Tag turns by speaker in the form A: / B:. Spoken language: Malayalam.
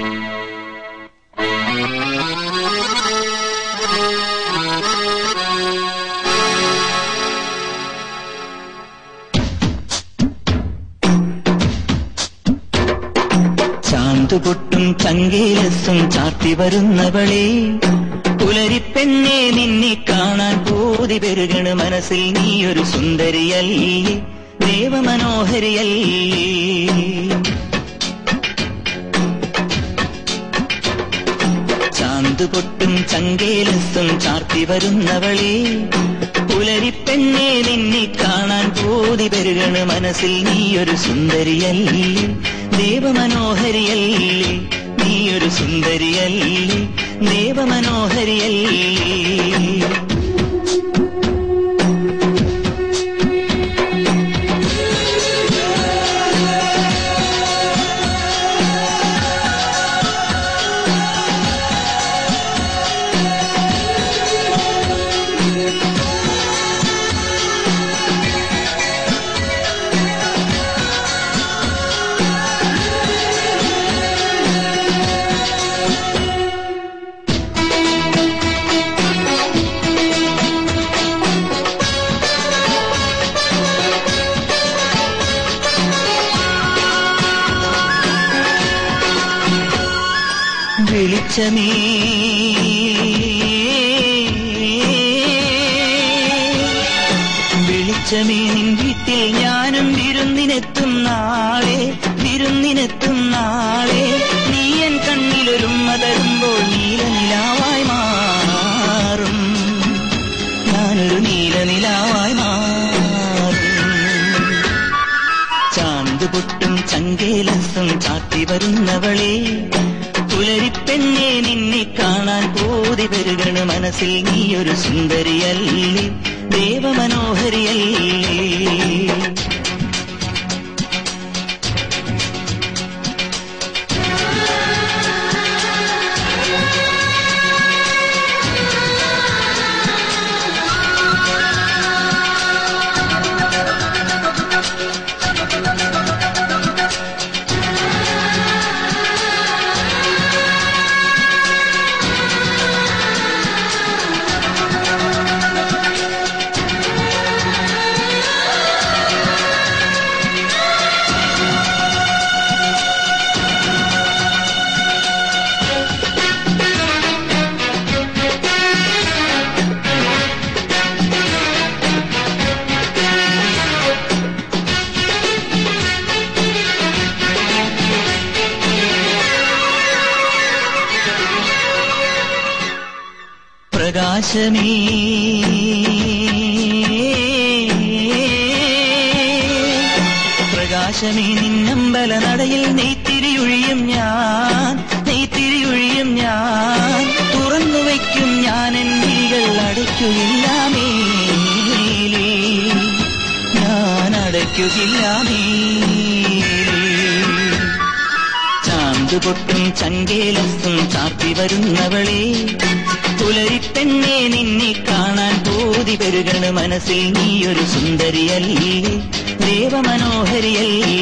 A: ചാന്തുപൊട്ടും ചങ്കേലസും ചാർത്തി വരുന്നവളെ പുലരിപ്പെണ്ണെ നിന്നെ കാണാൻ പൂതി പെരുകണ് മനസ്സിൽ നീയൊരു സുന്ദരിയല്ലേ ദേവമനോഹരിയല്ലേ ചാന്തുപൊട്ടും ചങ്കേലസും ചാർത്തി വരുന്നവളെ പുലരിപ്പെണ്ണെ നിന്നെ കാണാൻ പൂതി പെരുകണ് മനസ്സിൽ നീയൊരു സുന്ദരിയല്ലേ ദേവമനോഹരിയല്ലേ നീയൊരു സുന്ദരിയല്ലേ ദേവമനോഹരിയല്ലേ വെളിച്ചമേ വെളിച്ചമേ നിൻ വീട്ടിൽ ഞാനും വിരുന്നിനെത്തും നാളെ വിരുന്നിനെത്തും നാളെ നീയൻ കണ്ണിലൊരുമ്മ തരുമ്പോൾ നീലനിലാവായി മാറും ഞാനൊരു നീലനിലാവായി മാറും ചാന്ത് പൊട്ടും ചങ്കേലസും ചാത്തി വരുന്നവളെ പുലരിപ്പെണ്ണെ നിന്നെ കാണാൻ പോതി പെരുകണ് മനസ്സിൽ നീയൊരു സുന്ദരിയല്ലേ ദേവമനോഹരിയല്ലേ പ്രകാശമേ പ്രകാശമേ നിന്നമ്പല നടയിൽ നെയ്ത്തിരിയൊഴിയും ഞാൻ നെയ്ത്തിരിയൊഴിയും ഞാൻ തുറന്നു വയ്ക്കും ഞാൻ എൻ വിളികൾ അടയ്ക്കുകയില്ല മേലേ ഞാൻ അടയ്ക്കുകയില്ല മേലേ ചാന്ത് പൊട്ടും ചങ്കേലസും ചാർത്തി വരുന്നവളെ പുലരിപ്പെണ്ണെ നിന്നെ കാണാൻ പോതി പെരുകണ് മനസ്സിൽ നീയൊരു സുന്ദരിയല്ലേ ദേവമനോഹരിയല്ലേ